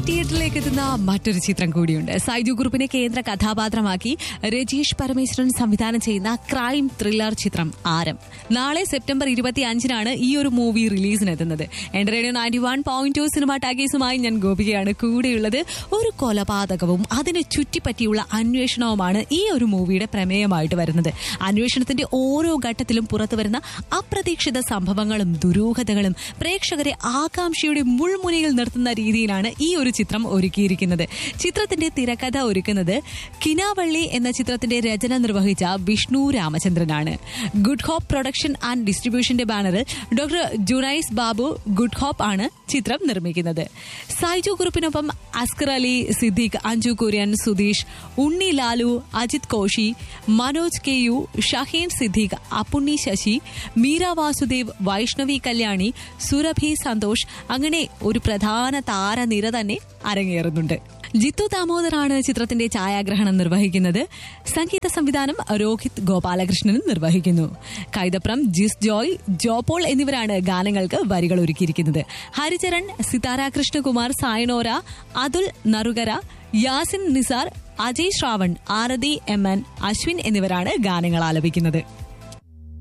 തിയേറ്ററിലേക്ക് എത്തുന്ന മറ്റൊരു ചിത്രം കൂടിയുണ്ട് സൈജു ഗ്രൂപ്പിനെ കേന്ദ്ര കഥാപാത്രമാക്കി രജീഷ് പരമേശ്വരൻ സംവിധാനം ചെയ്യുന്ന ക്രൈം ത്രില്ലർ ചിത്രം ആരം നാളെ സെപ്റ്റംബർ ഇരുപത്തി അഞ്ചിനാണ് ഈ ഒരു മൂവി റിലീസിനെത്തുന്നത് എന്റെ radio ninety one point two cinema ടാഗീസുമായി ഞാൻ ഗോപികയാണ് കൂടെയുള്ളത് ഒരു കൊലപാതകവും അതിനെ ചുറ്റിപ്പറ്റിയുള്ള അന്വേഷണവുമാണ് ഈ ഒരു മൂവിയുടെ പ്രമേയമായിട്ട് വരുന്നത് അന്വേഷണത്തിന്റെ ഓരോ ഘട്ടത്തിലും പുറത്തു വരുന്ന അപ്രതീക്ഷിത സംഭവങ്ങളും ദുരൂഹതകളും പ്രേക്ഷകരെ ആകാംക്ഷയുടെ മുൾമുനയിൽ നിർത്തുന്ന രീതിയിലാണ് ഈ ഒരു ചിത്രം ഒരുക്കിയിരിക്കുന്നത് ചിത്രത്തിന്റെ തിരക്കഥ ഒരുക്കുന്നത് കിനാവള്ളി എന്ന ചിത്രത്തിന്റെ രചന നിർവഹിച്ച വിഷ്ണു രാമചന്ദ്രനാണ് ഗുഡ് ഹോപ്പ് പ്രൊഡക്ഷൻ ആൻഡ് ഡിസ്ട്രിബ്യൂഷന്റെ ബാനറിൽ doctor Junais Babu good hope ആണ് ചിത്രം നിർമ്മിക്കുന്നത് സൈജു ഗ്രൂപ്പിനൊപ്പം അസ്കർ അലി സിദ്ദീഖ് അഞ്ജു കുര്യൻ സുധീഷ് ഉണ്ണി ലാലു അജിത് കോശി മനോജ് കെ യു ഷഹീൻ സിദ്ദീഖ് അപ്പുണ്ണി ശശി മീര വാസുദേവ് വൈഷ്ണവി കല്യാണി സുരഭി സന്തോഷ് അങ്ങനെ ഒരു പ്രധാന താരനിര തന്നെ അരങ്ങേറുന്നുണ്ട് ജിത്തു ദാമോദറാണ് ചിത്രത്തിന്റെ ഛായാഗ്രഹണം നിർവഹിക്കുന്നത് സംഗീത സംവിധാനം രോഹിത് ഗോപാലകൃഷ്ണനും നിർവഹിക്കുന്നു കൈതപ്രം ജിസ് ജോയ് ജോപോൾ എന്നിവരാണ് ഗാനങ്ങൾക്ക് വരികൾ ഒരുക്കിയിരിക്കുന്നത് ഹരിചരൺ സിതാര കൃഷ്ണകുമാർ സായനോര അതുൽ നറുകര യാസിൻ നിസാർ അജയ് ശ്രാവൺ ആരതി എം എൻ അശ്വിൻ എന്നിവരാണ് ഗാനങ്ങൾ ആലപിക്കുന്നത്